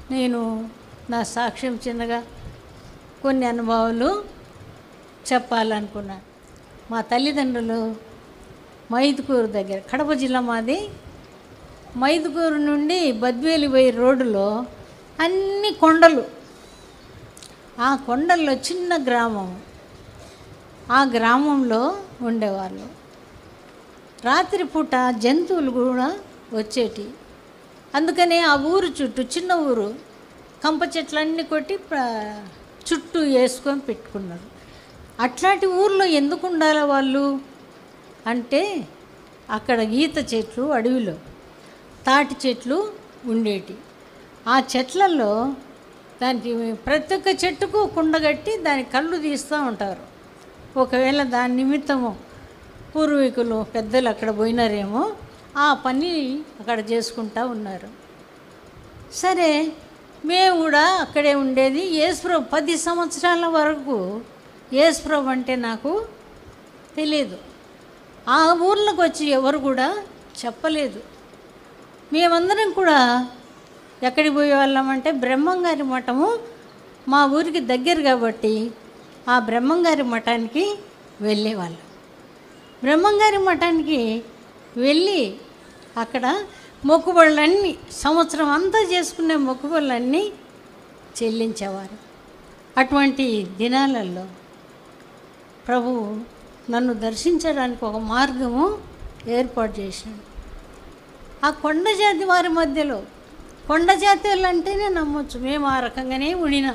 నేను నా సాక్ష్యం చిన్నగా కొన్ని అనుభవాలు చెప్పాలనుకున్నాను మా తల్లిదండ్రులు మైదుకూరు దగ్గర కడప జిల్లా మాది మైదుకూరు నుండి బద్వేలి పోయే రోడ్డులో అన్ని కొండలు ఆ కొండల్లో చిన్న గ్రామం ఆ గ్రామంలో ఉండేవాళ్ళు రాత్రిపూట జంతువులు కూడా వచ్చేటి అందుకనే ఆ ఊరు చుట్టూ చిన్న ఊరు కంప చెట్లన్నీ కొట్టి ప్ర- చుట్టూ వేసుకొని పెట్టుకున్నారు అట్లాంటి ఊర్లో ఎందుకు ఉండాలి వాళ్ళు అంటే అక్కడ ఈత చెట్లు అడవిలో తాటి చెట్లు ఉండేటి ఆ చెట్లలో దానికి ప్రతి ఒక్క చెట్టుకు కుండగట్టి దాని కళ్ళు తీస్తూ ఉంటారు ఒకవేళ దాని నిమిత్తము పూర్వీకులు పెద్దలు అక్కడ పోయినారేమో ఆ పని అక్కడ చేసుకుంటా ఉన్నారు సరే మేము కూడా అక్కడే ఉండేది యేసుప్రభు పది సంవత్సరాల వరకు యేసుప్రభు అంటే నాకు తెలియదు ఆ ఊర్లోకి వచ్చి ఎవరు కూడా చెప్పలేదు మేమందరం కూడా ఎక్కడికి పోయేవాళ్ళమంటే బ్రహ్మంగారి మఠము మా ఊరికి దగ్గర కాబట్టి ఆ బ్రహ్మంగారి మఠానికి వెళ్ళేవాళ్ళం బ్రహ్మంగారి మఠానికి వెళ్ళి అక్కడ మొక్కుబడులన్నీ సంవత్సరం అంతా చేసుకునే మొక్కుబడులన్నీ చెల్లించేవారు అటువంటి దినాలలో ప్రభు నన్ను దర్శించడానికి ఒక మార్గము ఏర్పాటు చేశాడు ఆ కొండ జాతి వారి మధ్యలో కొండ జాతి వాళ్ళు అంటేనే నమ్మొచ్చు మేము ఆ రకంగానే ఉండినాం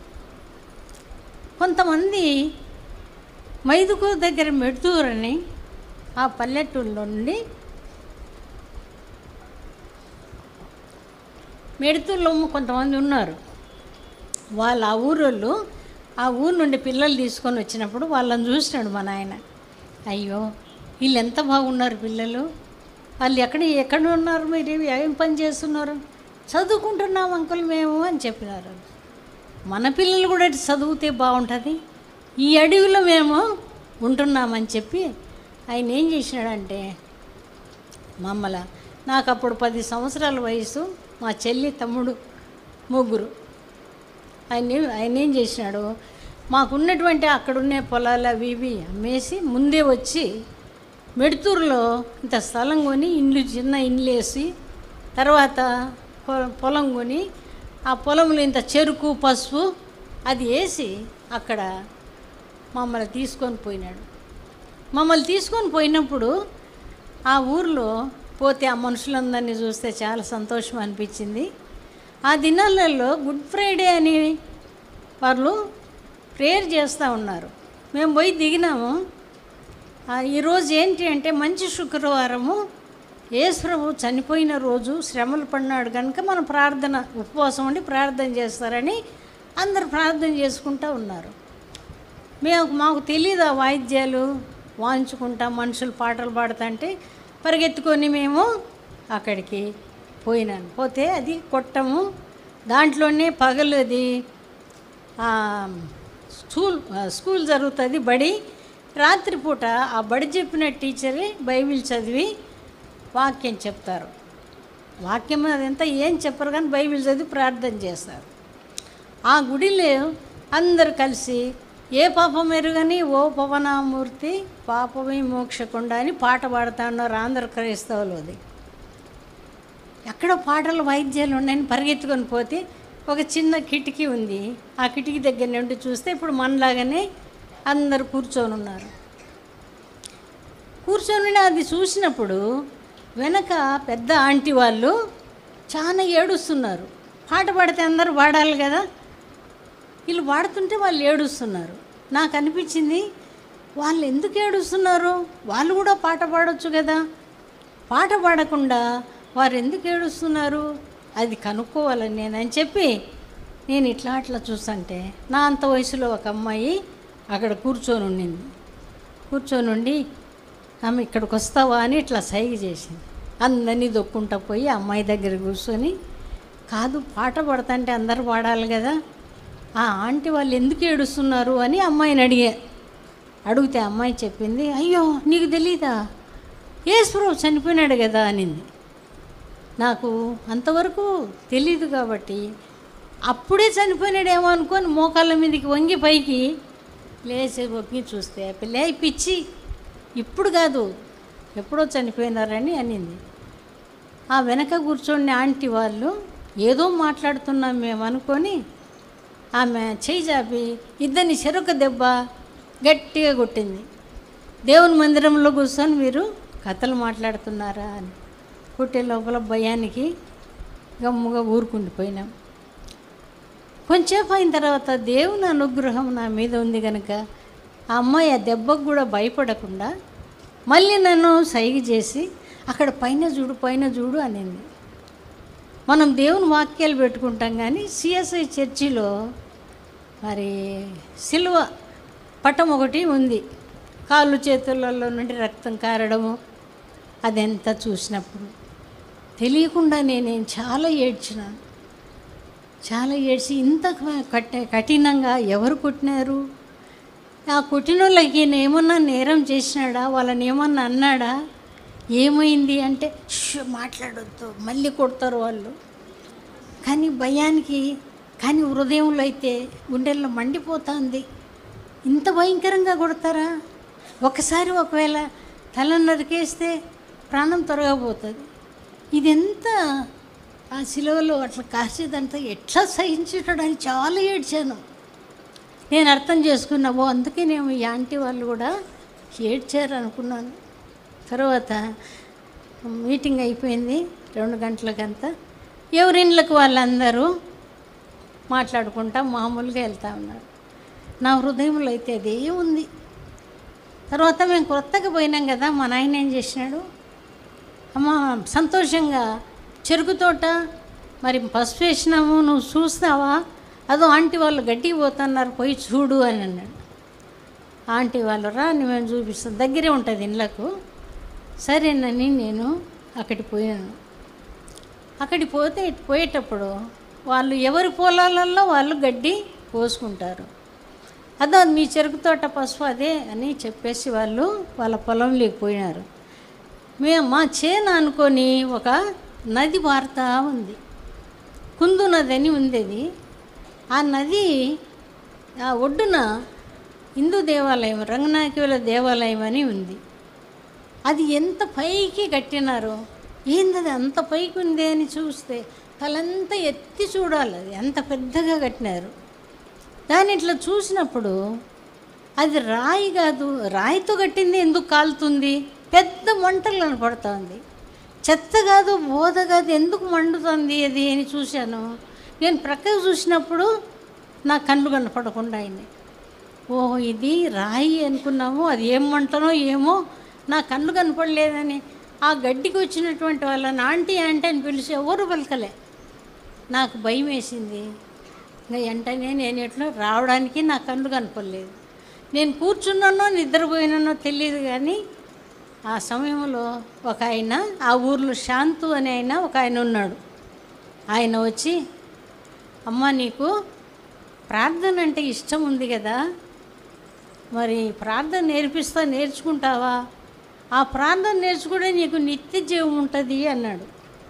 కొంతమంది మైదుకూరు దగ్గర మెడుతూరని ఆ పల్లెటూరులో నుండి మెడుతూరులో కొంతమంది ఉన్నారు వాళ్ళ ఆ ఊరోళ్ళు ఆ ఊరు నుండి పిల్లలు తీసుకొని వచ్చినప్పుడు వాళ్ళని చూసినాడు మా నాయన అయ్యో వీళ్ళు ఎంత బాగున్నారు పిల్లలు వాళ్ళు ఎక్కడ ఎక్కడ ఉన్నారు మీరు ఏం పని చేస్తున్నారు చదువుకుంటున్నాం అంకుల్ మేము అని చెప్పినారు మన పిల్లలు కూడా ఇటు చదివితే బాగుంటుంది ఈ అడవిలో మేము ఉంటున్నామని చెప్పి ఆయన ఏం చేసినాడంటే మమ్మల నాకు అప్పుడు పది సంవత్సరాల వయసు మా చెల్లి తమ్ముడు ముగ్గురు ఆయన ఏం- ఆయన ఏం చేసినాడు మాకున్నటువంటి అక్కడున్నే పొలాలు అవి ఇవి అమ్మేసి ముందే వచ్చి మెడుతూరులో ఇంత స్థలం కొని ఇండ్లు చిన్న ఇండ్లు వేసి తర్వాత పొ- పొలం కొని ఆ పొలంలో ఇంత చెరుకు పసుపు అది వేసి అక్కడ మమ్మల్ని తీసుకొని పోయినాడు మమ్మల్ని తీసుకొని పోయినప్పుడు ఆ ఊర్లో పోతే ఆ మనుషులందరినీ చూస్తే చాలా సంతోషం అనిపించింది ఆ దినాలలో గుడ్ ఫ్రైడే అని వాళ్ళు ప్రేయర్ చేస్తూ ఉన్నారు మేము పోయి దిగినాము ఆ, ఈరోజు ఏంటి అంటే మంచి శుక్రవారము యేసుప్రభు చనిపోయిన రోజు శ్రమలు పడినాడు కనుక మనం ప్రార్థన ఉపవాసం ఉండి ప్రార్థన చేస్తారని అందరు ప్రార్థన చేసుకుంటూ ఉన్నారు మేము మాకు తెలియదు ఆ వాయిద్యాలు వాయించుకుంటా మనుషులు పాటలు పాడుతుంటే పరిగెత్తుకొని మేము అక్కడికి పోయినాను పోతే అది కొట్టము దాంట్లోనే పగలు అది ఆ, స్కూల్ ఆ, స్కూల్ జరుగుతుంది బడి రాత్రిపూట ఆ బడి చెప్పిన టీచరే బైబిల్ చదివి వాక్యం చెప్తారు వాక్యం అదంతా ఏం చెప్పరు కానీ బైబిల్ చదివి ప్రార్థన చేస్తారు ఆ గుడిలో అందరు కలిసి ఏ పాపం ఎరుగని ఓ పవనామూర్తి పాపమే మోక్షకుండ అని పాట పాడుతా ఉన్నారు ఆంధ్ర క్రైస్తవులు అది ఎక్కడ పాటలు వాయిద్యాలు ఉన్నాయని పరిగెత్తుకొని పోతే ఒక చిన్న కిటికీ ఉంది ఆ కిటికీ దగ్గర నుండి చూస్తే ఇప్పుడు మనలాగానే అందరు కూర్చొని ఉన్నారు కూర్చొని అది చూసినప్పుడు వెనక పెద్ద ఆంటీ వాళ్ళు చాలా ఏడుస్తున్నారు పాట పాడితే అందరూ పాడాలి కదా వీళ్ళు పాడుతుంటే వాళ్ళు ఏడుస్తున్నారు నాకు అనిపించింది వాళ్ళు ఎందుకు ఏడుస్తున్నారు వాళ్ళు కూడా పాట పాడొచ్చు కదా పాట పాడకుండా వారు ఎందుకు ఏడుస్తున్నారు అది కనుక్కోవాలని నేనని చెప్పి నేను ఇట్లా అట్లా చూస్తుంటే నా అంత వయసులో ఒక అమ్మాయి అక్కడ కూర్చొని ఉండింది కూర్చొని ఉండి ఆమె ఇక్కడికి వస్తావా అని ఇట్లా సైగ చేసింది అందరినీ దొక్కుంటా పోయి ఆ అమ్మాయి దగ్గర కూర్చొని కాదు పాట పాడుతుంటే అందరు పాడాలి కదా ఆ ఆంటీ వాళ్ళు ఎందుకు ఏడుస్తున్నారు అని అమ్మాయిని అడిగా అడిగితే అమ్మాయి చెప్పింది అయ్యో నీకు తెలీదా యేసుప్రభు చనిపోయినాడు కదా అనింది నాకు అంతవరకు తెలీదు కాబట్టి అప్పుడే చనిపోయినాడేమో అనుకొని మోకాళ్ళ మీదకి వంగి పైకి లేచి వంగి చూస్తే ఆ పిల్ల "ఏయ్ పిచ్చి ఇప్పుడు కాదు ఎప్పుడో చనిపోయినారని అనింది ఆ వెనక కూర్చొని ఆంటీ వాళ్ళు ఏదో మాట్లాడుతున్నాం మేము అనుకొని ఆమె చేయి చాపి ఇద్దరిని చెరొక దెబ్బ గట్టిగా కొట్టింది దేవుని మందిరంలో కూర్చొని మీరు కథలు మాట్లాడుతున్నారా అని కొట్టే లోపల భయానికి గమ్ముగా ఊరుకుండిపోయినాం కొంచెంసేపు అయిన తర్వాత దేవుని అనుగ్రహం నా మీద ఉంది కనుక ఆ అమ్మాయి ఆ దెబ్బకు కూడా భయపడకుండా మళ్ళీ నన్ను సైగ చేసి అక్కడ పైన చూడు పైన చూడు అనింది మనం దేవుని వాక్యాలు పెట్టుకుంటాం కానీ సిఎస్ఐ చర్చిలో మరి సిలువ పటం ఒకటి ఉంది కాళ్ళు చేతులలో నుండి రక్తం కారడము అదంతా చూసినప్పుడు తెలియకుండా నేనేం చాలా ఏడ్చినాను చాలా ఏడ్చి ఇంత కఠ కఠినంగా ఎవరు కొట్టినారు ఆ కొట్టిన వాళ్ళకి ఈయన ఏమన్నా నేరం చేసినాడా వాళ్ళని ఏమన్నా అన్నాడా ఏమైంది అంటే "షూ, మాట్లాడొద్దు మళ్ళీ కొడతారు వాళ్ళు కానీ భయానికి కానీ హృదయంలో అయితే గుండెల్లో మండిపోతుంది ఇంత భయంకరంగా కొడతారా ఒకసారి ఒకవేళ తల నరికేస్తే ప్రాణం త్వరగా పోతుంది ఇదెంత ఆ సిలువలో అట్లా కాసేదంతా ఎట్లా సహించేటని చాలా ఏడ్చాను నేను అర్థం చేసుకున్నా ఓ అందుకే నేను ఈ ఆంటీ వాళ్ళు కూడా ఏడ్చారు అనుకున్నాను తర్వాత మీటింగ్ అయిపోయింది రెండు గంటలకంతా ఎవరిళ్ళకి వాళ్ళందరూ మాట్లాడుకుంటా మామూలుగా వెళ్తా ఉన్నారు నా హృదయంలో అయితే అదే ఉంది తర్వాత మేము కొత్తగా పోయినాం కదా మా నాయన ఏం చేసినాడు అమ్మ సంతోషంగా చెరుకు తోట మరి పసుపు వేసినాము నువ్వు చూస్తావా అదో ఆంటీ వాళ్ళు గడ్డికి పోతున్నారు పోయి చూడు అని అన్నాడు ఆంటీ వాళ్ళు రా మేము చూపిస్తాం దగ్గరే ఉంటుంది ఇళ్ళకు సరేనని నేను అక్కడికి పోయాను అక్కడికి పోతే పోయేటప్పుడు వాళ్ళు ఎవరి పొలాలలో వాళ్ళు గడ్డి పోసుకుంటారు అదో మీ చెరుకు తోట పసుపు అదే అని చెప్పేసి వాళ్ళు వాళ్ళ పొలంలోకి పోయినారు మేము మా చేను అనుకొని ఒక నది వారుతా ఉంది కుందు నది అని ఉంది అది ఆ నది ఆ ఒడ్డున హిందూ దేవాలయం రంగనాయకుల దేవాలయం అని ఉంది అది ఎంత పైకి కట్టినారో ఏందది అంత పైకి ఉంది అని చూస్తే తలంతా ఎత్తి చూడాలి అది అంత పెద్దగా కట్టినారు దాన్ని ఇట్లా చూసినప్పుడు అది రాయి కాదు రాయితో కట్టింది ఎందుకు కాలుతుంది పెద్ద మంటలు కనపడుతుంది చెత్త కాదు బోధ కాదు ఎందుకు మండుతుంది అది అని చూశాను నేను ప్రక్కకు చూసినప్పుడు నా కళ్ళు కనపడకుండా అయింది ఓహో ఇది రాయి అనుకున్నాము అది ఏం మంటనో ఏమో నా కళ్ళు కనపడలేదని ఆ గడ్డికి వచ్చినటువంటి వాళ్ళని ఆంటీ ఆంటీ అని పిలిచి ఎవరు పలకలే నాకు భయం వేసింది ఇంకా వెంటనే నేను ఎట్లా రావడానికి నా కళ్ళు కనపడలేదు నేను కూర్చున్నానో నిద్రపోయినానో తెలియదు కానీ ఆ సమయంలో ఒక ఆయన ఆ ఊర్లో శాంతు అనే ఆయన ఒక ఆయన ఉన్నాడు ఆయన వచ్చి అమ్మ నీకు ప్రార్థన అంటే ఇష్టం ఉంది కదా మరి ప్రార్థన నేర్పిస్తా నేర్చుకుంటావా ఆ ప్రార్థన నేర్చుకుంటే నీకు నిత్య జీవం ఉంటుంది అన్నాడు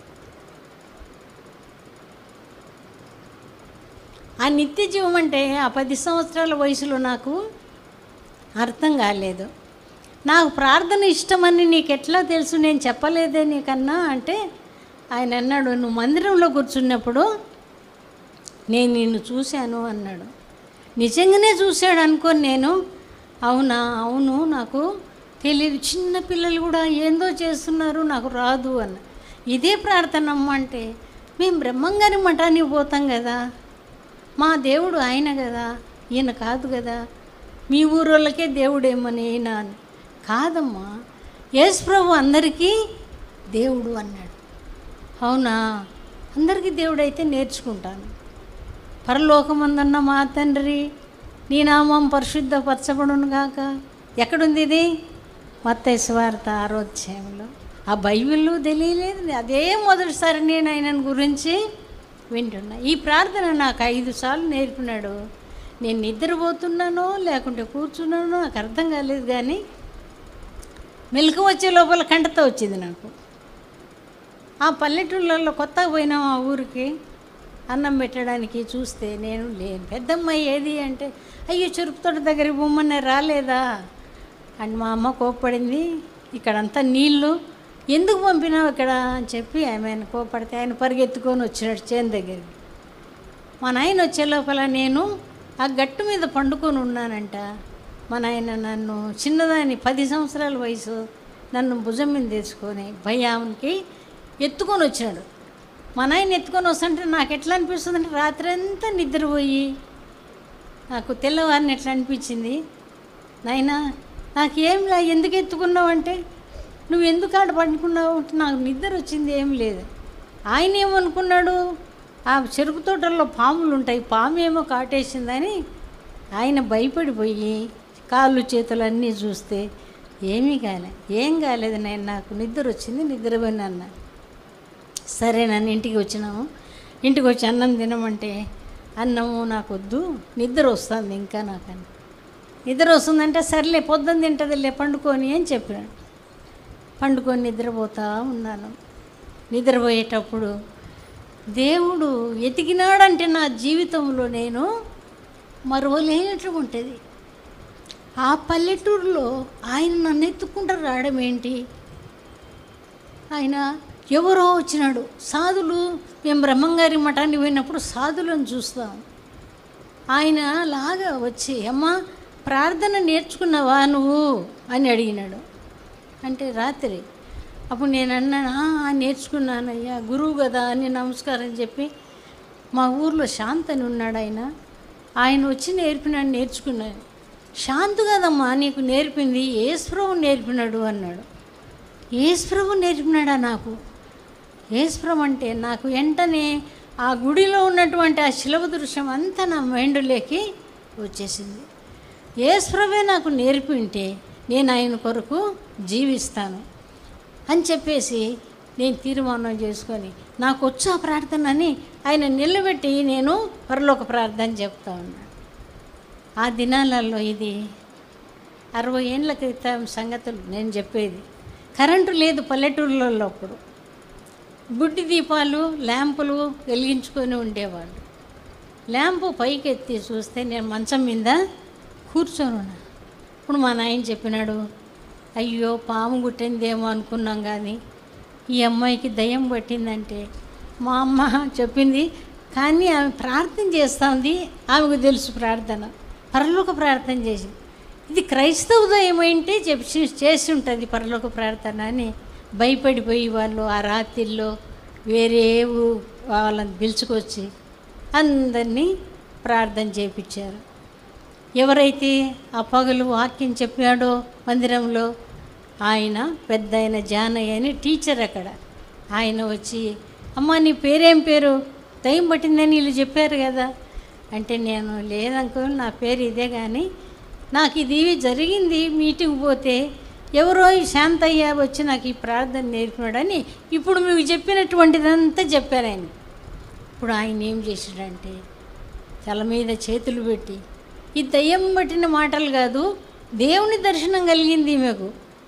ఆ నిత్య జీవం అంటే ఆ పది సంవత్సరాల వయసులో నాకు అర్థం కాలేదు నాకు ప్రార్థన ఇష్టమని నీకు ఎట్లా తెలుసు నేను చెప్పలేదే నీకన్నా అంటే ఆయన అన్నాడు నువ్వు మందిరంలో కూర్చున్నప్పుడు నేను నిన్ను చూశాను అన్నాడు నిజంగానే చూశాడు అనుకోని నేను అవునా అవును నాకు తెలియదు చిన్న పిల్లలు కూడా ఏందో చేస్తున్నారు నాకు రాదు అన్న ఇదే ప్రార్థన అమ్మ అంటే మేము బ్రహ్మంగారి మఠానికి పోతాం కదా మా దేవుడు ఆయన కదా ఈయన కాదు కదా మీ ఊరోళ్ళకే దేవుడేమని ఈయన అని కాదమ్మా యేసు ప్రభు అందరికీ దేవుడు అన్నాడు అవునా అందరికీ దేవుడు అయితే నేర్చుకుంటాను పరలోకమందన్న మా తండ్రి నీ నామం పరిశుద్ధపరచబడును గాక ఎక్కడుంది ఇది మత్తయి వార్త ఆరోధ్యాయంలో ఆ బైబిల్ తెలియలేదు అదే మొదటిసారి నేను ఆయన గురించి వింటున్నా ఈ ప్రార్థన నాకు ఐదు సార్లు నేర్పినాడు నేను నిద్రపోతున్నానో లేకుంటే కూర్చున్నానో నాకు అర్థం కాలేదు కానీ మెలకు వచ్చే లోపల కంటతో వచ్చింది నాకు ఆ పల్లెటూళ్ళల్లో కొత్తగా పోయినాం ఆ ఊరికి అన్నం పెట్టడానికి చూస్తే నేను లేను పెద్దమ్మాయి ఏది అంటే అయ్యో చెరుకు తోట దగ్గరికి బొమ్మనే రాలేదా అని మా అమ్మ కోప్పడింది ఇక్కడంతా నీళ్ళు ఎందుకు పంపినావు ఇక్కడ అని చెప్పి ఆమె ఆయన కోపడితే ఆయన పరిగెత్తుకొని వచ్చినాడు చేను దగ్గరికి మా నాయన వచ్చే లోపల నేను ఆ గట్టు మీద పండుకొని ఉన్నానంట మా నాయన నన్ను చిన్నదాని పది సంవత్సరాల వయసు నన్ను భుజం మీద తెచ్చుకొని భయానికి ఎత్తుకొని వచ్చినాడు మా నాయన ఎత్తుకొని వస్తుంటే నాకు ఎట్లా అనిపిస్తుంది అంటే రాత్రి అంతా నిద్రపోయి నాకు తెల్లవారిని ఎట్లా అనిపించింది నాయనా నాకేం లే ఎందుకు ఎత్తుకున్నావు అంటే నువ్వు ఎందుకు ఆడ పడుకున్నావు అంటే నాకు నిద్ర వచ్చింది ఏం లేదు ఆయన ఏమనుకున్నాడు ఆ చెరుకు తోటల్లో పాములు ఉంటాయి పాము ఏమో కాటేసిందని ఆయన భయపడిపోయి కాళ్ళు చేతులు అన్నీ చూస్తే ఏమీ కాలే ఏం కాలేదు నేను నాకు నిద్ర వచ్చింది నిద్రపోయినా అన్న సరే నన్ను ఇంటికి వచ్చినాము ఇంటికి వచ్చి అన్నం తినమంటే అన్నము నాకు వద్దు నిద్ర వస్తుంది ఇంకా నాకని నిద్ర వస్తుందంటే సర్లే పొద్దున్న తింటదిలే పండుకొని అని చెప్పాడు పండుకొని నిద్రపోతా ఉన్నాను నిద్రపోయేటప్పుడు దేవుడు ఎతికినాడంటే నా జీవితంలో నేను మరవలేనట్లు ఉంటుంది ఆ పల్లెటూరులో ఆయన నన్ను ఎత్తుకుంటూ రావడం ఏంటి ఆయన ఎవరో వచ్చినాడు సాధులు మేము బ్రహ్మంగారి మఠానికి పోయినప్పుడు సాధులను చూస్తాం ఆయన లాగా వచ్చి అమ్మ ప్రార్థన నేర్చుకున్నావా నువ్వు అని అడిగినాడు అంటే రాత్రి అప్పుడు నేను అన్నాను "ఆ, నేర్చుకున్నానయ్యా గురువు కదా అని నమస్కారం చెప్పి మా ఊర్లో శాంత్ అని ఉన్నాడు ఆయన ఆయన వచ్చి నేర్పినాడు నేర్చుకున్నాను శాంతు కదమ్మా నీకు నేర్పింది ఏసుప్రభు నేర్పినాడు అన్నాడు ఏసుప్రభు నేర్పినాడా నాకు ఏసుప్రభు అంటే నాకు వెంటనే ఆ గుడిలో ఉన్నటువంటి ఆ శిలవ దృశ్యం అంతా నా మైండ్లోకి వచ్చేసింది ఏసుప్రభే నాకు నేర్పింటే నేను ఆయన కొరకు జీవిస్తాను అని చెప్పేసి నేను తీర్మానం చేసుకొని నాకు వచ్చా ప్రార్థన అని ఆయన నిలబెట్టి నేను పరలోక ప్రార్థన చెప్తా ఉన్నాను ఆ దినాలలో ఇది అరవై ఏళ్ళ క్రితం సంగతులు నేను చెప్పేది కరెంటు లేదు పల్లెటూళ్ళలో అప్పుడు బుడ్డి దీపాలు ల్యాంపులు వెలిగించుకొని ఉండేవాళ్ళు ల్యాంపు పైకి ఎత్తి చూస్తే నేను మంచం మీద కూర్చొని ఉన్నా ఇప్పుడు మా నాయన చెప్పినాడు అయ్యో పాము గుట్టిందేమో అనుకున్నాం కానీ ఈ అమ్మాయికి దయ్యం పట్టిందంటే మా అమ్మ చెప్పింది కానీ ఆమె ప్రార్థన చేస్తుంది ఆమెకు తెలుసు ప్రార్థన పరలోక ప్రార్థన చేసింది ఇది క్రైస్తవ దయ్యం ఏంటి చెప్పి చేసి ఉంటుంది పరలోక ప్రార్థన అని భయపడిపోయి వాళ్ళు ఆ రాత్రిలో వేరే ఊ- వాళ్ళని పిలుచుకొచ్చి అందరినీ ప్రార్థన చేయించారు ఎవరైతే ఆ పగలు వాక్యం చెప్పాడో మందిరంలో ఆయన పెద్ద ఆయన జానయ్య అని టీచర్ అక్కడ ఆయన వచ్చి అమ్మ నీ పేరేం పేరు దయ్యం పట్టిందని వీళ్ళు చెప్పారు కదా అంటే నేను లేదనుకో నా పేరు ఇదే కానీ నాకు ఇది జరిగింది మీటింగ్ పోతే ఎవరో ఈ శాంతయ్య వచ్చి నాకు ఈ ప్రార్థన నేర్పినాడని ఇప్పుడు మీకు చెప్పినటువంటిదంతా చెప్పారు ఆయన ఇప్పుడు ఆయన ఏం చేశాడంటే తల మీద చేతులు పెట్టి ఈ దయ్యం పట్టిన మాటలు కాదు దేవుని దర్శనం కలిగింది ఈమెకు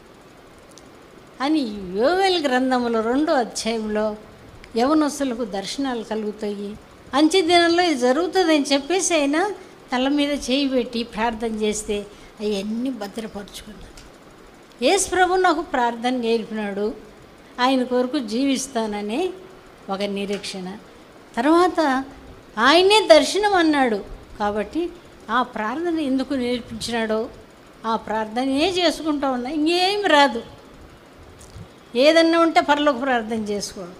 అని యోవేల్ గ్రంథంలో రెండో అధ్యాయంలో యవనస్తులకు దర్శనాలు కలుగుతాయి అంచె దినంలో ఇది జరుగుతుందని చెప్పేసి ఆయన తల మీద చేయి పెట్టి ప్రార్థన చేస్తే అవన్నీ భద్రపరుచుకున్నాను యేసు ప్రభు నాకు ప్రార్థన నేర్పినాడు ఆయన కొరకు జీవిస్తాననే ఒక నిరీక్షణ తర్వాత ఆయనే దర్శనం అన్నాడు కాబట్టి ఆ ప్రార్థన ఎందుకు నేర్పించినాడో ఆ ప్రార్థనే చేసుకుంటూ ఉన్నా ఇంకేం రాదు ఏదన్నా ఉంటే పరలోక ప్రార్థన చేసుకోవడం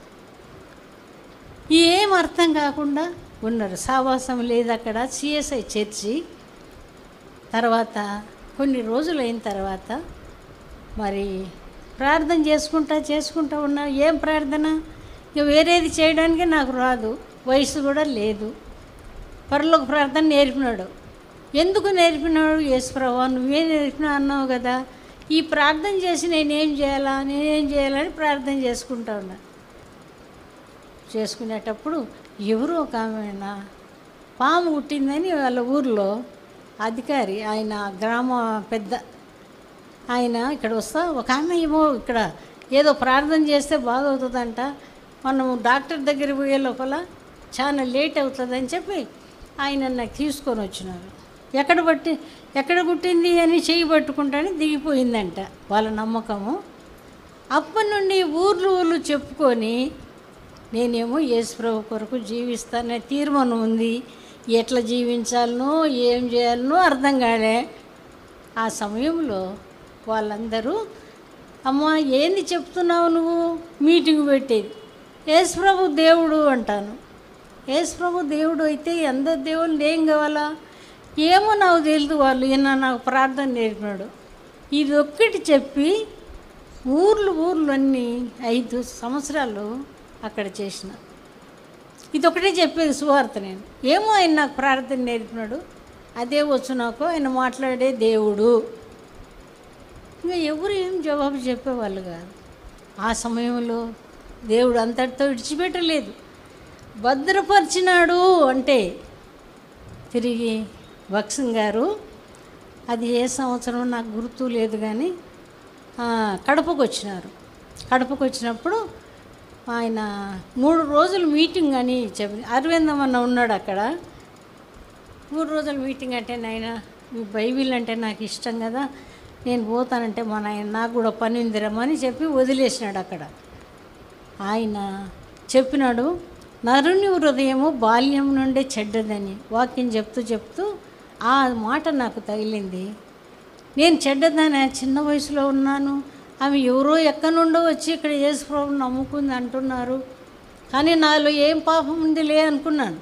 ఏం అర్థం కాకుండా ఉన్నారు సావాసం లేదు అక్కడ సిఎస్ఐ చర్చి తర్వాత కొన్ని రోజులు అయిన తర్వాత మరి ప్రార్థన చేసుకుంటా చేసుకుంటా ఉన్నా ఏం ప్రార్థన ఇక వేరేది చేయడానికి నాకు రాదు వయసు కూడా లేదు పరలోక ప్రార్థన నేర్పినాడు ఎందుకు నేర్పినాడు యేసుప్రభా నువ్వే నేర్పినా అన్నావు కదా ఈ ప్రార్థన చేసి నేనేం చేయాలా నేనేం చేయాలని ప్రార్థన చేసుకుంటా ఉన్నా చేసుకునేటప్పుడు ఎవరో ఒక ఆమె నా పాము పుట్టిందని వాళ్ళ ఊర్లో అధికారి ఆయన గ్రామ పెద్ద ఆయన ఇక్కడ వస్తా ఒక ఆమె ఏమో ఇక్కడ ఏదో ప్రార్థన చేస్తే బాగవుతుందంట మనం డాక్టర్ దగ్గర పోయే లోపల చాలా లేట్ అవుతుందని చెప్పి ఆయన నాకు తీసుకొని వచ్చినారు ఎక్కడ పట్టి ఎక్కడ కుట్టింది అని చేయి పట్టుకుంటానే దిగిపోయిందంట వాళ్ళ నమ్మకము అప్పటి నుండి ఊర్లు ఊర్లు చెప్పుకొని నేనేమో యేసుప్రభు కొరకు జీవిస్తానే తీర్మానం ఉంది ఎట్లా జీవించాలనో ఏం చేయాలనో అర్థం కాలే ఆ సమయంలో వాళ్ళందరూ అమ్మా ఏంది చెప్తున్నావు నువ్వు మీటింగ్ పెట్టేది యేసుప్రభు దేవుడు అంటాను యేసుప్రభు దేవుడు అయితే అందరు దేవుళ్ళు ఏం కావాలా ఏమో నాకు తెలియదు వాళ్ళు ఈయన నాకు ప్రార్థన నేర్పినాడు ఇది ఒక్కటి చెప్పి ఊర్లు ఊర్లు అన్నీ ఐదు సంవత్సరాలు అక్కడ చేసిన ఇది ఒకటే చెప్పేది సువార్త నేను ఏమో ఆయన నాకు ప్రార్థన నేర్పినాడు అదే వచ్చు నాకు ఆయన మాట్లాడే దేవుడు ఇంకా ఎవరు ఏం జవాబు చెప్పేవాళ్ళు కాదు ఆ సమయంలో దేవుడు అంతటితో విడిచిపెట్టలేదు భద్రపరిచినాడు అంటే తిరిగి భక్సింగ్ గారు అది ఏ సంవత్సరం నాకు గుర్తు లేదు కానీ ఆ, కడపకు వచ్చినారు కడపకు వచ్చినప్పుడు ఆయన మూడు రోజులు మీటింగ్ అని చెప్పి అరవిందం అన్న ఉన్నాడు అక్కడ మూడు రోజుల మీటింగ్ అంటే నాయన మీ బైబిల్ అంటే నాకు ఇష్టం కదా నేను పోతానంటే మా నాయన నాకు కూడా పని ఉందిరమ్మని చెప్పి వదిలేసినాడు అక్కడ ఆయన చెప్పినాడు నరుని హృదయము బాల్యం నుండే చెడ్డదని వాక్యం చెప్తూ చెప్తూ ఆ మాట నాకు తగిలింది నేను చెడ్డదని చిన్న వయసులో ఉన్నాను ఆమె ఎవరో ఎక్కడి నుండో వచ్చి ఇక్కడ యేసుప్రభుని నమ్ముకుంది అంటున్నారు కానీ నాలో ఏం పాపం ఉందిలే అనుకున్నాను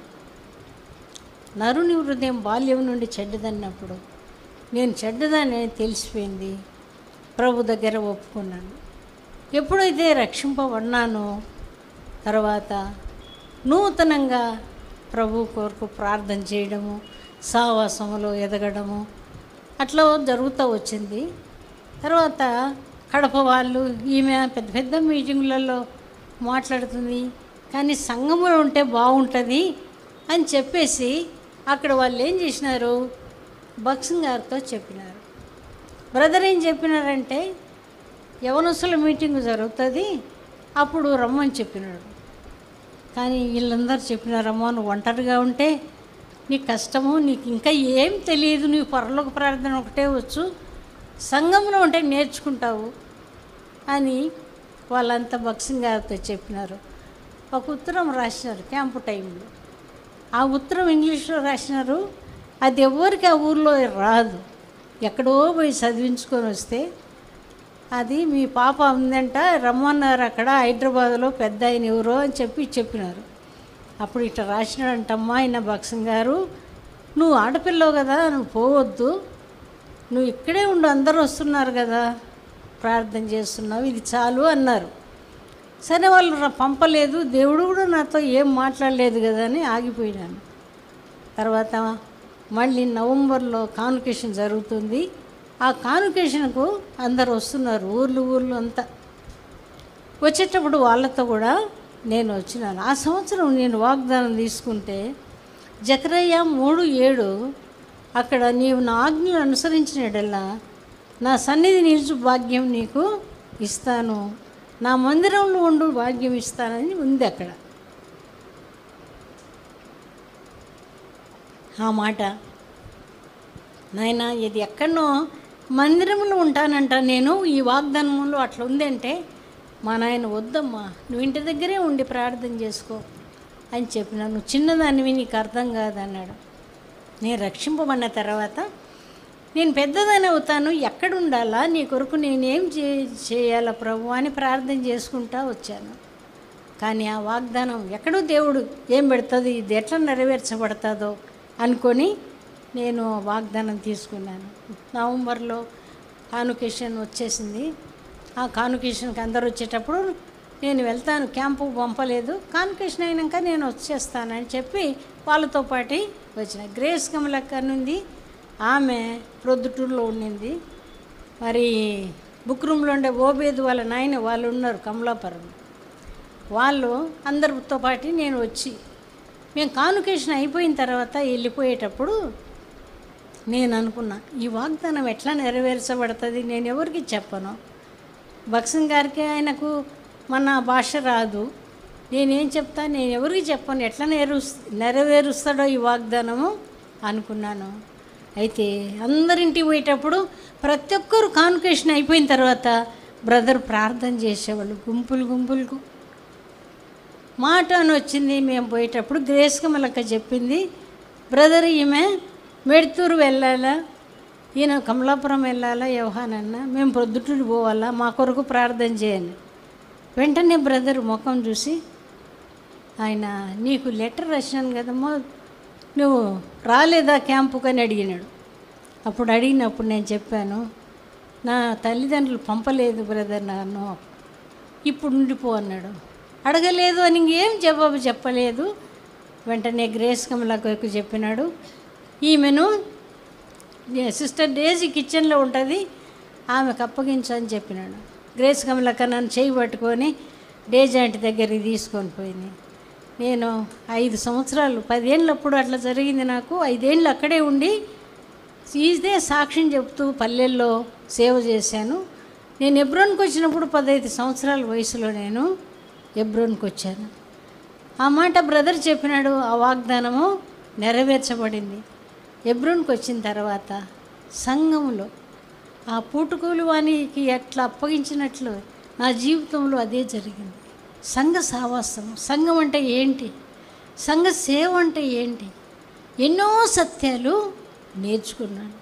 నరుని హృదయం బాల్యం నుండి చెడ్డదన్నప్పుడు నేను చెడ్డదని తెలిసిపోయింది ప్రభు దగ్గర ఒప్పుకున్నాను ఎప్పుడైతే రక్షింపబడినానో తర్వాత నూతనంగా ప్రభు కొరకు ప్రార్థన చేయడము సావాసములో ఎదగడము అట్లా జరుగుతూ వచ్చింది తర్వాత కడప వాళ్ళు ఈమె పెద్ద పెద్ద మీటింగులలో మాట్లాడుతుంది కానీ సంఘములో ఉంటే బాగుంటుంది అని చెప్పేసి అక్కడ వాళ్ళు ఏం చేసినారు బక్సింగ్ గారితో చెప్పినారు బ్రదర్ ఏం చెప్పినారంటే యవనస్తుల మీటింగ్ జరుగుతుంది అప్పుడు రమ్మని చెప్పినాడు కానీ వీళ్ళందరూ చెప్పినారమ్మా నువ్వు ఒంటరిగా ఉంటే నీకు కష్టము నీకు ఇంకా ఏం తెలియదు నీకు పరలోక ప్రార్థన ఒకటే వచ్చు సంఘంలో ఉంటే నేర్చుకుంటావు అని వాళ్ళంతా బక్సింగ్ గారితో చెప్పినారు ఒక ఉత్తరం రాసినారు క్యాంపు టైంలో ఆ ఉత్తరం ఇంగ్లీష్లో రాసినారు అది ఎవరికి ఆ ఊర్లో రాదు ఎక్కడో పోయి చదివించుకొని వస్తే అది మీ పాప ఉందంట రమ్మన్నారు అక్కడ హైదరాబాద్లో పెద్ద ఆయన ఎవరో అని చెప్పి చెప్పినారు అప్పుడు ఇట్లా రాసినాడంటమ్మా ఆయన భక్సింగ్ గారు నువ్వు ఆడపిల్లవు కదా నువ్వు పోవద్దు నువ్వు ఇక్కడే ఉండు అందరూ వస్తున్నారు కదా ప్రార్థన చేస్తున్నావు ఇది చాలు అన్నారు సరే వాళ్ళు ర- పంపలేదు దేవుడు కూడా నాతో ఏం మాట్లాడలేదు కదా అని ఆగిపోయినాను తర్వాత మళ్ళీ నవంబర్లో కాన్వకేషన్ జరుగుతుంది ఆ కాన్వకేషన్కు అందరు వస్తున్నారు ఊర్లు ఊర్లు అంతా వచ్చేటప్పుడు వాళ్ళతో కూడా నేను వచ్చినాను ఆ సంవత్సరం నేను వాగ్దానం తీసుకుంటే జకరయ్య మూడు ఏడు అక్కడ నీవు నా ఆజ్ఞలు అనుసరించినడల్లా నా సన్నిధి నిలుచు భాగ్యం నీకు ఇస్తాను నా మందిరంలో ఉండు భాగ్యం ఇస్తానని ఉంది అక్కడ ఆ మాట నాయన ఇది ఎక్కడనో మందిరంలో ఉంటానంట నేను ఈ వాగ్దానంలో అట్లా ఉందంటే మా నాయన వద్దమ్మా నువ్వు ఇంటి దగ్గరే ఉండి ప్రార్థన చేసుకో అని చెప్పిన నువ్వు చిన్నదానివి నీకు అర్థం కాదన్నాడు నేను రక్షింపబడిన తర్వాత నేను పెద్దదాని అవుతాను ఎక్కడ ఉండాలా నీ కొరకు నేనేం చే చేయాలా ప్రభు అని ప్రార్థన చేసుకుంటా వచ్చాను కానీ ఆ వాగ్దానం ఎక్కడో దేవుడు ఏం పెడుతుంది ఇది ఎట్లా నెరవేర్చబడుతుందో అనుకొని నేను వాగ్దానం తీసుకున్నాను నవంబర్లో కానుకేషన్ వచ్చేసింది ఆ కానుకేషన్కి అందరు వచ్చేటప్పుడు నేను వెళ్తాను క్యాంపు పంపలేదు కాన్వకేషన్ అయినాక నేను వచ్చేస్తానని చెప్పి వాళ్ళతో పాటు వచ్చిన గ్రేస్ కమలక్క నుండి ఆమె ప్రొద్దుటూరులో ఉండింది మరి బుక్ రూమ్లో ఉండే ఓబేదు వాళ్ళ నాయన వాళ్ళు ఉన్నారు కమలాపురం వాళ్ళు అందరితో పాటు నేను వచ్చి మేము కాన్వకేషన్ అయిపోయిన తర్వాత వెళ్ళిపోయేటప్పుడు నేను అనుకున్నా ఈ వాగ్దానం ఎట్లా నెరవేర్చబడుతుంది నేను ఎవరికి చెప్పను భక్సింగ్ గారికి ఆయనకు మన భాష రాదు నేనేం చెప్తా నేను ఎవరికి చెప్పను ఎట్లా నెరవేరు నెరవేరుస్తాడో ఈ వాగ్దానము అనుకున్నాను అయితే అందరింటికి పోయేటప్పుడు ప్రతి ఒక్కరు కాన్వకేషన్ అయిపోయిన తర్వాత బ్రదర్ ప్రార్థన చేసేవాళ్ళు గుంపులు గుంపులకు మాట అని వచ్చింది మేము పోయేటప్పుడు గ్రేస్ కమలక్క చెప్పింది బ్రదర్ ఈమె మెడుతూరు వెళ్ళాలా ఈయన కమలాపురం వెళ్ళాలా వ్యవహానన్న మేము ప్రొద్దుటూరు పోవాలా మా కొరకు ప్రార్థన చేయండి వెంటనే బ్రదర్ ముఖం చూసి ఆయన నీకు లెటర్ రాసినాను కదమ్మా నువ్వు రాలేదా క్యాంపుకి అని అడిగినాడు అప్పుడు అడిగినప్పుడు నేను చెప్పాను నా తల్లిదండ్రులు పంపలేదు బ్రదర్ నన్ను ఇప్పుడు ఉండిపో అన్నాడు అడగలేదు అని ఇంకేం జవాబు చెప్పలేదు వెంటనే గ్రేస్ కమలకు చెప్పినాడు ఈమెను ఏ సిస్టర్ డేజీ కిచెన్లో ఉంటుంది ఆమెకు అప్పగించని చెప్పినాడు గ్రేస్ కమలక్క నన్ను చేయి పట్టుకొని డేజీ ఆంటీ దగ్గరికి తీసుకొని పోయింది నేను ఐదు సంవత్సరాలు పదేళ్ళప్పుడు అట్లా జరిగింది నాకు ఐదేళ్ళు అక్కడే ఉండి ఇదే సాక్ష్యం చెప్తూ పల్లెల్లో సేవ చేశాను నేను ఎబ్రోన్కి వచ్చినప్పుడు పదహైదు సంవత్సరాల వయసులో నేను ఎబ్రోన్కి వచ్చాను ఆ మాట బ్రదర్ చెప్పినాడు ఆ వాగ్దానము నెరవేర్చబడింది ఎబ్రోన్కి వచ్చిన తర్వాత సంఘంలో ఆ పూటుకోలు వానికి ఎట్లా అప్పగించినట్లు నా జీవితంలో అదే జరిగింది సంఘ సావాసం సంఘం అంటే ఏంటి సంఘ సేవ అంటే ఏంటి ఎన్నో సత్యాలు నేర్చుకున్నాను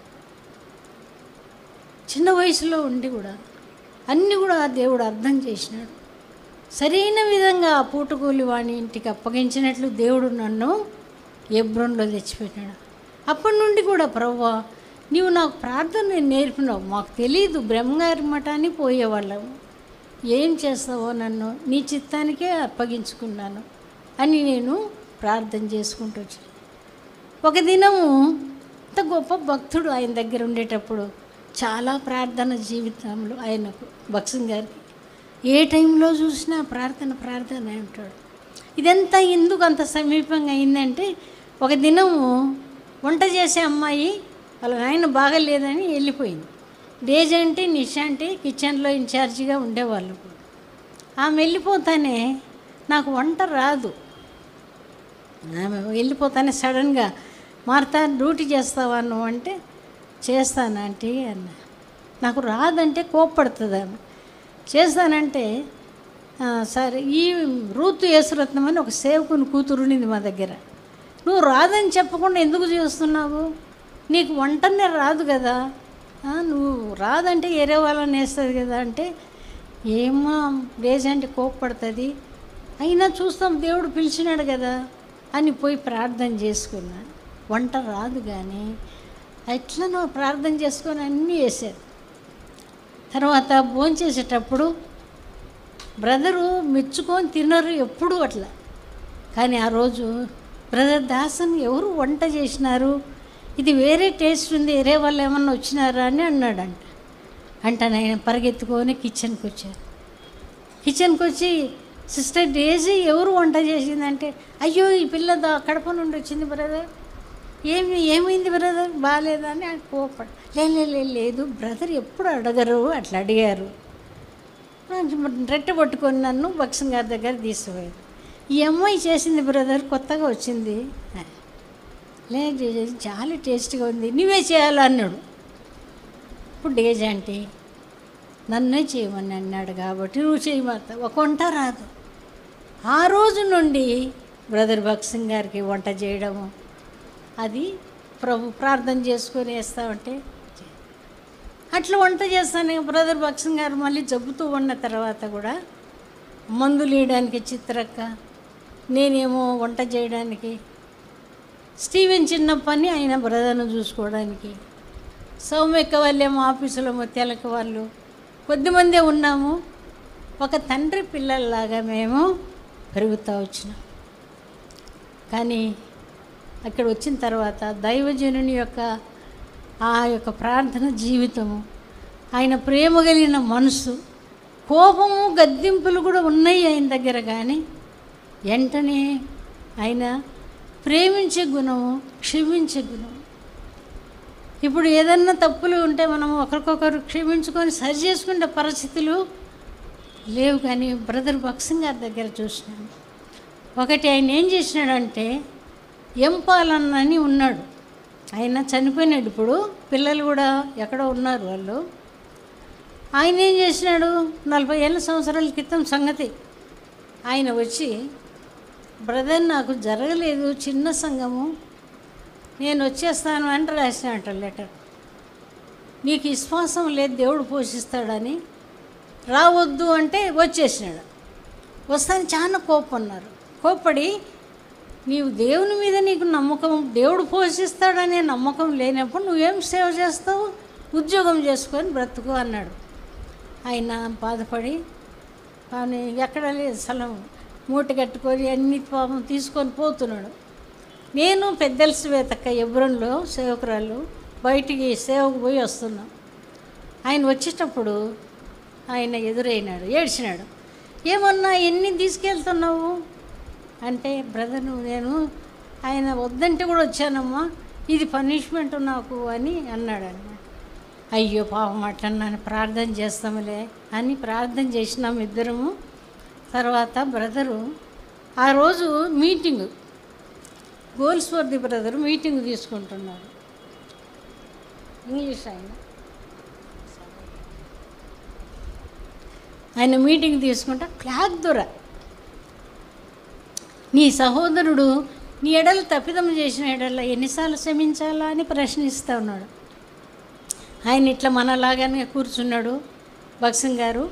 చిన్న వయసులో ఉండి కూడా అన్నీ కూడా ఆ దేవుడు అర్థం చేసినాడు సరైన విధంగా ఆ పూటకూలి వాణి ఇంటికి అప్పగించినట్లు దేవుడు నన్ను ఎబ్రోన్లో తెచ్చిపెట్టాడు అప్పటి నుండి కూడా ప్రవ్వా నీవు నాకు ప్రార్థన నేర్పినావు మాకు తెలియదు బ్రహ్మగారి మఠాన్ని పోయేవాళ్ళము ఏం చేస్తావో నన్ను నీ చిత్తానికే అప్పగించుకున్నాను అని నేను ప్రార్థన చేసుకుంటూ వచ్చాను ఒక దినము అంత గొప్ప భక్తుడు ఆయన దగ్గర ఉండేటప్పుడు చాలా ప్రార్థన జీవితంలో ఆయనకు భక్సింగ్ గారికి ఏ టైంలో చూసినా ప్రార్థన ప్రార్థన అంటాడు ఇదంతా ఎందుకు అంత సమీపంగా అయిందంటే ఒక దినము వంట చేసే అమ్మాయి వాళ్ళ నాయన బాగలేదని వెళ్ళిపోయింది డేజ్ అంటే నిషా అంటే కిచెన్లో ఇన్ఛార్జిగా ఉండేవాళ్ళు ఆమె వెళ్ళిపోతానే నాకు వంట రాదు ఆమె వెళ్ళిపోతానే సడన్గా మారుతా డ్యూటీ చేస్తావా నువ్వు అంటే చేస్తాను ఆంటీ అన్న నాకు రాదంటే కోప్పడుతుంది ఆమె చేస్తానంటే "ఆ, సరే ఈ రూతు యేసురత్నం అని ఒక సేవకుని కూతురు ఉండింది మా దగ్గర నువ్వు రాదని చెప్పకుండా ఎందుకు చేస్తున్నావు నీకు వంటనే రాదు కదా ఆ, నువ్వు రాదంటే వేరే వాళ్ళని వేస్తుంది కదా అంటే ఏమో డేజ్ అంటే కోప్పడుతుంది అయినా చూస్తాం దేవుడు పిలిచినాడు కదా అని పోయి ప్రార్థన చేసుకున్నా వంట రాదు కానీ ఎట్లనో ప్రార్థన చేసుకొని అన్నీ వేశారు తర్వాత భోంచేసేటప్పుడు బ్రదరు మెచ్చుకొని తినరు ఎప్పుడు అట్లా కానీ ఆ రోజు బ్రదర్ దాసన్ ఎవరు వంట చేసినారు ఇది వేరే టేస్ట్ ఉంది వేరే వాళ్ళు ఏమన్నా వచ్చినారా అని అన్నాడంట అంటే ఆయన పరిగెత్తుకొని కిచెన్కి వచ్చారు కిచెన్కి వచ్చి సిస్టర్ డేజీ ఎవరు వంట చేసిందంటే అయ్యో ఈ పిల్ల దా- కడప నుండి వచ్చింది బ్రదర్ ఏమి ఏమైంది బ్రదర్ బాగాలేదా అని ఆయన కోపడ "లే, లే, లే, లేదు బ్రదర్ ఎప్పుడు అడగరు అట్లా అడిగారు రెట్ట పట్టుకొని నన్ను బక్సన్ గారి దగ్గర తీసుకుపోయారు ఈ అమ్మాయి చేసింది బ్రదర్ కొత్తగా వచ్చింది లేదు ఇది చాలా టేస్ట్గా ఉంది నువ్వే చేయాలి అన్నాడు ఇప్పుడు డేజ్ అంటే నన్నే చేయమని అన్నాడు కాబట్టి నువ్వు చేయమంట ఒక వంట రాదు ఆ రోజు నుండి బ్రదర్ భక్సింగ్ గారికి వంట చేయడము అది ప్రభు ప్రార్థన చేసుకొని వేస్తామంటే అట్లా వంట చేస్తాను బ్రదర్ భక్సింగ్ గారు మళ్ళీ జబ్బుతూ ఉన్న తర్వాత కూడా మందులు వేయడానికి చిత్రక్క నేనేమో వంట చేయడానికి స్టీవెన్ చిన్నప్పని ఆయన బ్రదర్ను చూసుకోవడానికి సౌమ్యక్క వాళ్ళేమో ఆఫీసులో ముత్యాలక వాళ్ళు కొద్దిమందే ఉన్నాము ఒక తండ్రి పిల్లల్లాగా మేము పెరుగుతూ వచ్చినాం కానీ అక్కడ వచ్చిన తర్వాత దైవజనుని యొక్క ఆ యొక్క ప్రార్థన జీవితము ఆయన ప్రేమ కలిగిన మనసు కోపము గద్దింపులు కూడా ఉన్నాయి ఆయన దగ్గర కానీ వెంటనే ఆయన ప్రేమించే గుణము క్షమించే గుణము ఇప్పుడు ఏదన్నా తప్పులు ఉంటే మనం ఒకరికొకరు క్షమించుకొని సరి చేసుకునే పరిస్థితులు లేవు కానీ బ్రదర్ భక్సింగ్ గారి దగ్గర చూసినాను ఒకటి ఆయన ఏం చేసినాడంటే ఎంపాలన్నని ఉన్నాడు ఆయన చనిపోయినాడు ఇప్పుడు పిల్లలు కూడా ఎక్కడో ఉన్నారు వాళ్ళు ఆయన ఏం చేసినాడు నలభై ఏళ్ళ సంవత్సరాల క్రితం సంగతి ఆయన వచ్చి బ్రదర్ నాకు జరగలేదు చిన్న సంఘము నేను వచ్చేస్తాను అని రాసినట్ట లెటర్ నీకు విశ్వాసం లేదు దేవుడు పోషిస్తాడని రావద్దు అంటే వచ్చేసినాడు వస్తాను చాలా కోపన్నారు కోప్పడి నీవు దేవుని మీద నీకు నమ్మకం దేవుడు పోషిస్తాడనే నమ్మకం లేనప్పుడు నువ్వేం సేవ చేస్తావు ఉద్యోగం చేసుకొని బ్రతుకు అన్నాడు ఆయన బాధపడి కానీ ఎక్కడ లేదు స్థలం మూట కట్టుకొని అన్ని పాపం తీసుకొని పోతున్నాడు నేను పెద్దల శ్వేతక్క ఎబ్రంలో సేవకురాలు బయటికి సేవకు పోయి వస్తున్నాం ఆయన వచ్చేటప్పుడు ఆయన ఎదురైనాడు ఏడ్చినాడు ఏమన్నా ఎన్ని తీసుకెళ్తున్నావు అంటే బ్రదర్ నేను ఆయన వద్దంటే కూడా వచ్చానమ్మా ఇది పనిష్మెంట్ నాకు అని అన్నాడు అనమాట అయ్యో పాపం అట్లన్నాను ప్రార్థన చేస్తాములే అని ప్రార్థన చేసినాం ఇద్దరము తర్వాత బ్రదరు ఆ రోజు మీటింగు గోల్స్వర్ది బ్రదరు మీటింగ్ తీసుకుంటున్నారు ఇంగ్లీష్ ఆయన ఆయన మీటింగ్ తీసుకుంటా ఫ్లాగ్ దొర నీ సహోదరుడు నీ ఎడల తప్పిదం చేసిన ఎడల ఎన్నిసార్లు క్షమించాలా అని ప్రశ్నిస్తూ ఉన్నాడు ఆయన ఇట్లా మనలాగానే కూర్చున్నాడు భక్సింగ్ గారు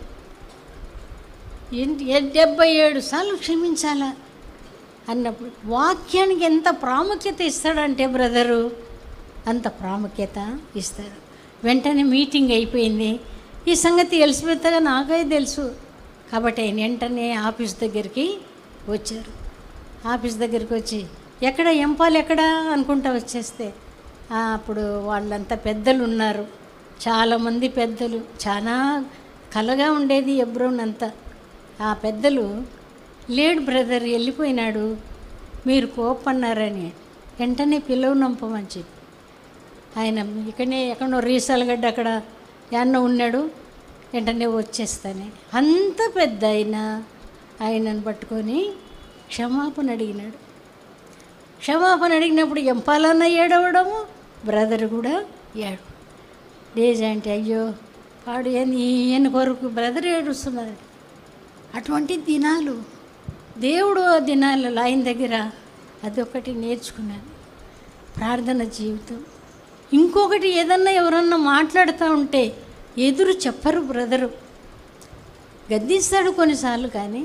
ఏంటి ఏ- డెబ్బై ఏడు సార్లు క్షమించాలా అన్నప్పుడు వాక్యానికి ఎంత ప్రాముఖ్యత ఇస్తాడంటే బ్రదరు అంత ప్రాముఖ్యత ఇస్తాడు వెంటనే మీటింగ్ అయిపోయింది ఈ సంగతి ఎలిసిపెత్తగా నాకే తెలుసు కాబట్టి ఆయన వెంటనే ఆఫీస్ దగ్గరికి వచ్చారు ఆఫీస్ దగ్గరికి వచ్చి ఎక్కడ ఎంపాలు ఎక్కడ అనుకుంటా వచ్చేస్తే ఆ, అప్పుడు వాళ్ళంతా పెద్దలు ఉన్నారు చాలామంది పెద్దలు చాలా కలగా ఉండేది ఎబ్రోన్ అంతా ఆ పెద్దలు లేడు బ్రదర్ వెళ్ళిపోయినాడు మీరు కోపన్నారని వెంటనే పిల్లవు నంపమని చెప్పి ఆయన ఇక్కడనే ఎక్కడో రీసాలగడ్డ అక్కడ యాన్న ఉన్నాడు వెంటనే వచ్చేస్తానే అంత పెద్ద ఆయన ఆయనను పట్టుకొని క్షమాపణ అడిగినాడు క్షమాపణ అడిగినప్పుడు ఎంపాలన్న ఏడవడము బ్రదర్ కూడా ఏడు డేజ్ అంటే అయ్యో వాడు ఏంది ఈయన కొరకు బ్రదర్ ఏడుస్తున్నారు అటువంటి దినాలు దేవుడు ఆ దినాలలో ఆయన దగ్గర అదొకటి నేర్చుకున్నాను ప్రార్థన జీవితం ఇంకొకటి ఏదన్నా ఎవరన్నా మాట్లాడుతూ ఉంటే ఎదురు చెప్పరు బ్రదరు గద్దిస్తాడు కొన్నిసార్లు కానీ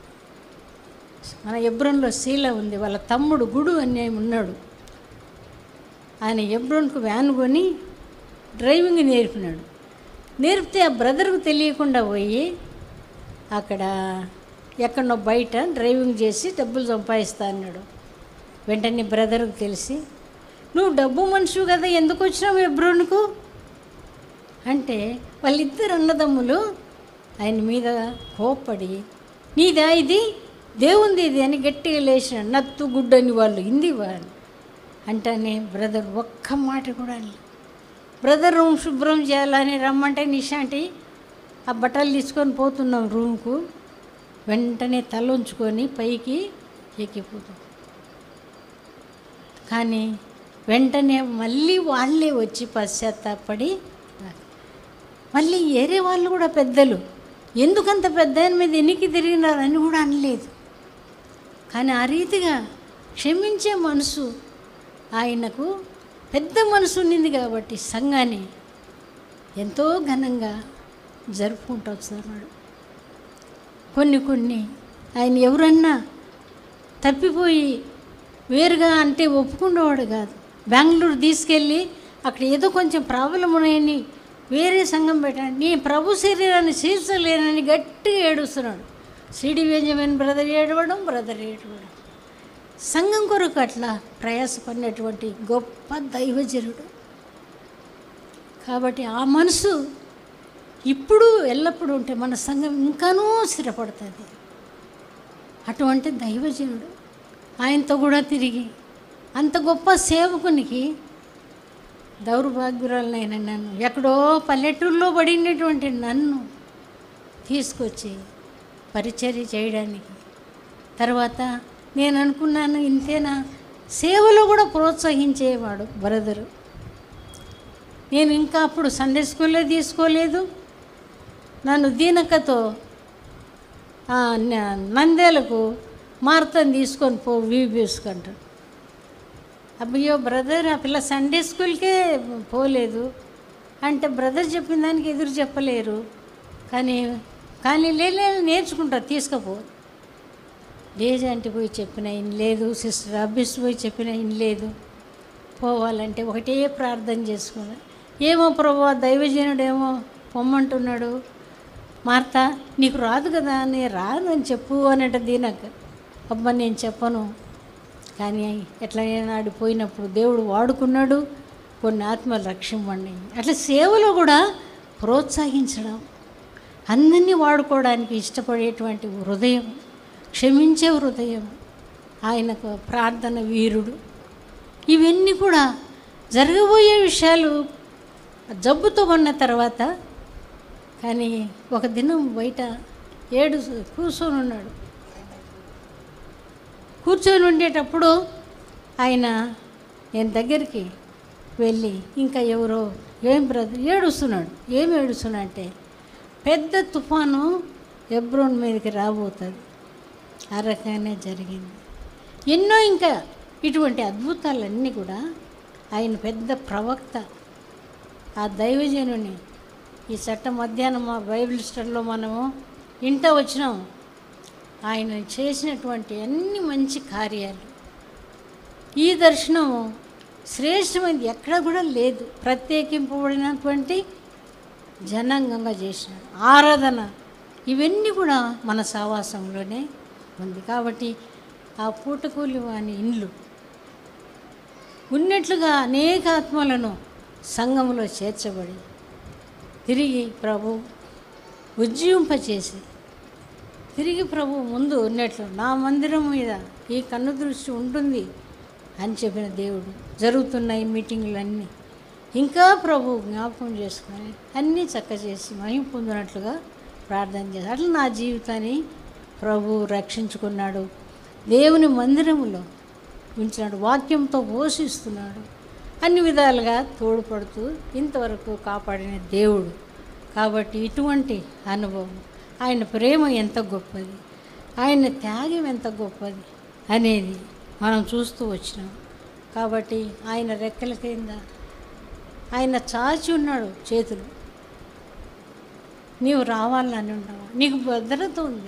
మన ఎబ్రోన్లో శీల ఉంది వాళ్ళ తమ్ముడు గుడు అని ఆయన ఉన్నాడు ఆయన ఎబ్రోన్కు వ్యాన్ కొని డ్రైవింగ్ నేర్పినాడు నేర్పితే ఆ బ్రదర్కు తెలియకుండా పోయి అక్కడ ఎక్కడో బయట డ్రైవింగ్ చేసి డబ్బులు సంపాదిస్తా అన్నాడు వెంటనే బ్రదర్కు తెలిసి నువ్వు డబ్బు మనిషి కదా ఎందుకు వచ్చినావు ఎబ్రోన్కు అంటే వాళ్ళిద్దరు అన్నదమ్ములు ఆయన మీద కోప్పడి నీదా ఇది దేవుంది ఇది అని గట్టిగా లేచిన నత్తు గుడ్డని వాళ్ళు ఇంది వాళ్ళు అంటేనే బ్రదర్ ఒక్క మాట కూడా అనలే. బ్రదర్ రూమ్ శుభ్రం చేయాలని రమ్మంటే నిషాంటి ఆ బట్టలు తీసుకొని పోతున్నాం రూమ్కు వెంటనే తల ఉంచుకొని పైకి ఎక్కిపోతాం కానీ వెంటనే మళ్ళీ వాళ్ళే వచ్చి పశ్చాత్తాపడి మళ్ళీ ఏరే వాళ్ళు కూడా పెద్దలు ఎందుకంత పెద్ద ఆయన మీద ఎన్నికి తిరిగినారని కూడా అనలేదు కానీ ఆ రీతిగా క్షమించే మనసు ఆయనకు పెద్ద మనసు ఉన్నింది కాబట్టి సంఘాన్ని ఎంతో ఘనంగా జరుపుకుంటూ వస్తున్నాడు కొన్ని కొన్ని ఆయన ఎవరన్నా తప్పిపోయి వేరుగా అంటే ఒప్పుకునేవాడు కాదు బెంగళూరు తీసుకెళ్ళి అక్కడ ఏదో కొంచెం ప్రాబ్లం ఉన్నాయని వేరే సంఘం పెట్టాడు నీ ప్రభు శరీరాన్ని చీల్చలేనని గట్టిగా ఏడుస్తున్నాడు సిడి బెంజమిన్ బ్రదర్ ఏడవడం బ్రదర్ ఏడవడం సంఘం కొరకు అట్లా ప్రయాసపడినటువంటి గొప్ప దైవజనుడు కాబట్టి ఆ మనసు ఇప్పుడు ఎల్లప్పుడూ ఉంటే మన సంఘం ఇంకానూ స్థిరపడుతుంది అటువంటి దైవజనుడు ఆయనతో కూడా తిరిగి అంత గొప్ప సేవకునికి దౌర్భాగ్యురాలనైనా నన్ను ఎక్కడో పల్లెటూరులో పడినటువంటి నన్ను తీసుకొచ్చి పరిచర్య చేయడానికి తర్వాత నేను అనుకున్నాను ఇంతేనా సేవలో కూడా ప్రోత్సహించేవాడు బ్రదరు నేను ఇంకా అప్పుడు సండే స్కూల్లో తీసుకోలేదు నన్ను దీనకతో ఆ, న- నందేలకు మార్తని తీసుకొని పో వీబీసుకుంటాడు అబ్బయ్యో బ్రదర్ ఆ పిల్ల సండే స్కూల్కే పోలేదు అంటే బ్రదర్ చెప్పిన దానికి ఎదురు చెప్పలేరు కానీ కానీ లేలే నేర్చుకుంటా తీసుకపో లేజంటే పోయి చెప్పిన ఇన్ లేదు సిస్టర్ అబ్బిస్ పోయి చెప్పిన ఇన్ లేదు పోవాలంటే ఒకటే ప్రార్థన చేసుకున్నా ఏమో ప్రభు దైవజనుడేమో పొమ్మంటున్నాడు మార్త నీకు రాదు కదా నేను రాదు అని చెప్పు అన్నట్టు దీనక అబ్బా నేను చెప్పను కానీ ఎట్లయినా ఆడిపోయినప్పుడు దేవుడు వాడుకున్నాడు కొన్ని ఆత్మలు రక్షింపండి అట్లా సేవలో కూడా ప్రోత్సహించడం అందరినీ వాడుకోవడానికి ఇష్టపడేటువంటి హృదయం క్షమించే హృదయం ఆయనకు ప్రార్థన వీరుడు ఇవన్నీ కూడా జరగబోయే విషయాలు జబ్బుతో ఉన్న తర్వాత కానీ ఒక దినం బయట ఏడు కూర్చొని ఉన్నాడు కూర్చొని ఉండేటప్పుడు ఆయన నేను దగ్గరికి వెళ్ళి ఇంకా ఎవరో ఏం బ్రదర్ ఏడుస్తున్నాడు ఏం ఏడుస్తున్నా అంటే పెద్ద తుఫాను ఎబ్రోన్ మీదకి రాబోతుంది ఆ రకంగానే జరిగింది ఎన్నో ఇంకా ఇటువంటి అద్భుతాలన్నీ కూడా ఆయన పెద్ద ప్రవక్త ఆ దైవజనుని ఈ చట్ట మధ్యాహ్నం మా బైబిల్ స్టడీలో మనము ఇంట వచ్చినాం ఆయన చేసినటువంటి అన్ని మంచి కార్యాలు ఈ దర్శనం శ్రేష్టమైనది ఎక్కడ కూడా లేదు ప్రత్యేకింపబడినటువంటి జనాంగంగా చేసినాడు ఆరాధన ఇవన్నీ కూడా మన సావాసంలోనే ఉంది కాబట్టి ఆ పూటకూలి వాని ఇండ్లు ఉన్నట్లుగా అనేక ఆత్మలను సంఘంలో చేర్చబడి తిరిగి ప్రభు ఉజ్జీవింపచేసి తిరిగి ప్రభు ముందు ఉన్నట్లు నా మందిరం మీద ఈ కన్ను దృష్టి ఉంటుంది అని చెప్పిన దేవుడు జరుగుతున్న ఈ మీటింగులన్నీ ఇంకా ప్రభు జ్ఞాపకం చేసుకొని అన్నీ చక్క చేసి మహిమ పొందినట్లుగా ప్రార్థన చేసి అట్లా నా జీవితాన్ని ప్రభు రక్షించుకున్నాడు దేవుని మందిరములో ఉంచినాడు వాక్యంతో పోషిస్తున్నాడు అన్ని విధాలుగా తోడ్పడుతూ ఇంతవరకు కాపాడిన దేవుడు కాబట్టి ఇటువంటి అనుభవం ఆయన ప్రేమ ఎంత గొప్పది ఆయన త్యాగం ఎంత గొప్పది అనేది మనం చూస్తూ వచ్చినాం కాబట్టి ఆయన రెక్కల కింద ఆయన చాచి ఉన్నాడు చేతులు నీవు రావాలని ఉండవా నీకు భద్రత ఉంది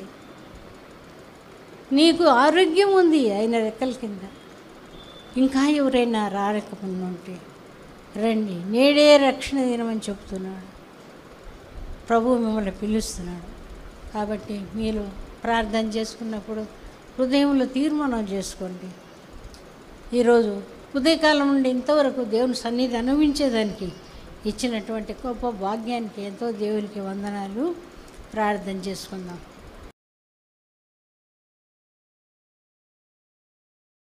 నీకు ఆరోగ్యం ఉంది ఆయన రెక్కల కింద ఇంకా ఎవరైనా రాలేకపోయిన ఉంటే రండి నేడే రక్షణ దినమని చెప్తున్నాడు ప్రభు మిమ్మల్ని పిలుస్తున్నాడు కాబట్టి మీరు ప్రార్థన చేసుకున్నప్పుడు హృదయంలో తీర్మానం చేసుకోండి ఈరోజు ఉదయకాలం నుండి ఇంతవరకు దేవుని సన్నిధి అనుభవించేదానికి ఇచ్చినటువంటి గొప్ప భాగ్యానికి ఎంతో దేవునికి వందనాలు ప్రార్థన చేసుకుందాం